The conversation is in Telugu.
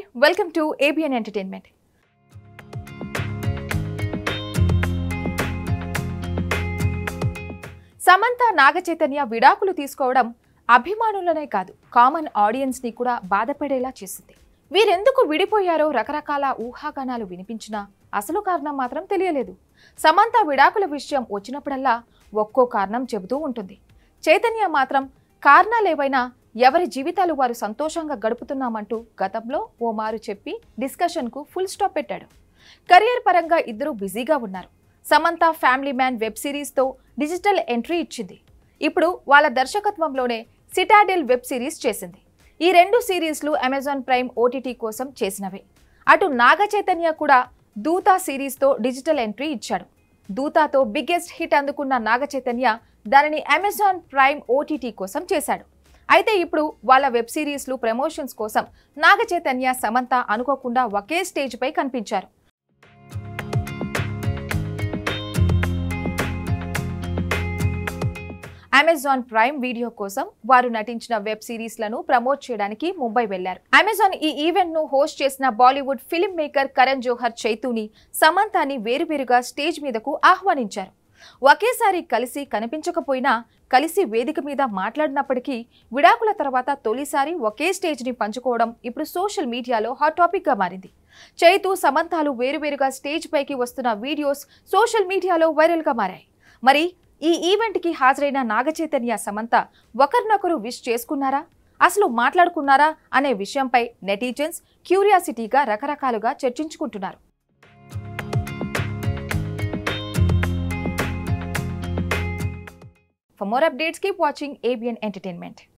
Welcome to ABN entertainment Samantha Naga Chaitanya విడాకులు తీసుకోవడం అభిమానులనే కాదు కామన్ ఆడియన్స్ ని కూడా బాధపడేలా చేసింది వీరెందుకు విడిపోయారో రకరకాల ఊహాగానాలు వినిపించినా అసలు కారణం మాత్రం తెలియలేదు సమంత విడాకుల విషయం వచ్చినప్పుడల్లా ఒక్కో కారణం చెబుతూ ఉంటుంది చైతన్య మాత్రం కారణాలేవైనా ఎవరి జీవితాలు వారు సంతోషంగా గడుపుతున్నామంటూ గతంలో ఓ మారు చెప్పి డిస్కషన్కు ఫుల్ స్టాప్ పెట్టాడు కెరియర్ పరంగా ఇద్దరు బిజీగా ఉన్నారు సమంత ఫ్యామిలీ మ్యాన్ వెబ్ సిరీస్తో డిజిటల్ ఎంట్రీ ఇచ్చింది ఇప్పుడు వాళ్ళ దర్శకత్వంలోనే సిటాడెల్ వెబ్ సిరీస్ చేసింది ఈ రెండు సిరీస్లు అమెజాన్ ప్రైమ్ ఓటీటీ కోసం చేసినవే అటు నాగ చైతన్య కూడా దూతా సిరీస్తో డిజిటల్ ఎంట్రీ ఇచ్చాడు దూతాతో బిగ్గెస్ట్ హిట్ అందుకున్న నాగ చైతన్య దానిని అమెజాన్ ప్రైమ్ ఓటీటీ కోసం చేశాడు అయితే ఇప్పుడు వాళ్ళ వెబ్ సిరీస్లు ప్రమోషన్స్ కోసం నాగ చైతన్య సమంత అనుకోకుండా ఒకే స్టేజ్ పై కనిపించారు అమెజాన్ ప్రైమ్ వీడియో కోసం వారు నటించిన వెబ్ సిరీస్లను ప్రమోట్ చేయడానికి ముంబై వెళ్లారు అమెజాన్ ఈ ఈవెంట్ ను హోస్ట్ చేసిన Bollywood film maker Karan Johar చైతూని సమంతాని వేరువేరుగా స్టేజ్ మీదకు ఆహ్వానించారు ఒకేసారి కలిసి కనిపించకపోయినా కలిసి వేదిక మీద మాట్లాడినప్పటికీ విడాకుల తర్వాత తొలిసారి ఒకే స్టేజ్ ని పంచుకోవడం ఇప్పుడు సోషల్ మీడియాలో హాట్ టాపిక్ గా మారింది చైతు సమంతాలు వేరువేరుగా స్టేజ్ పైకి వస్తున్న వీడియోస్ సోషల్ మీడియాలో వైరల్ గా మారాయి మరి ఈ ఈవెంట్కి హాజరైన నాగచైతన్య సమంత ఒకరినొకరు విష్ చేసుకున్నారా అసలు మాట్లాడుకున్నారా అనే విషయంపై నెటిజన్స్ క్యూరియాసిటీగా రకరకాలుగా చర్చించుకుంటున్నారు For more updates, keep watching ABN Entertainment.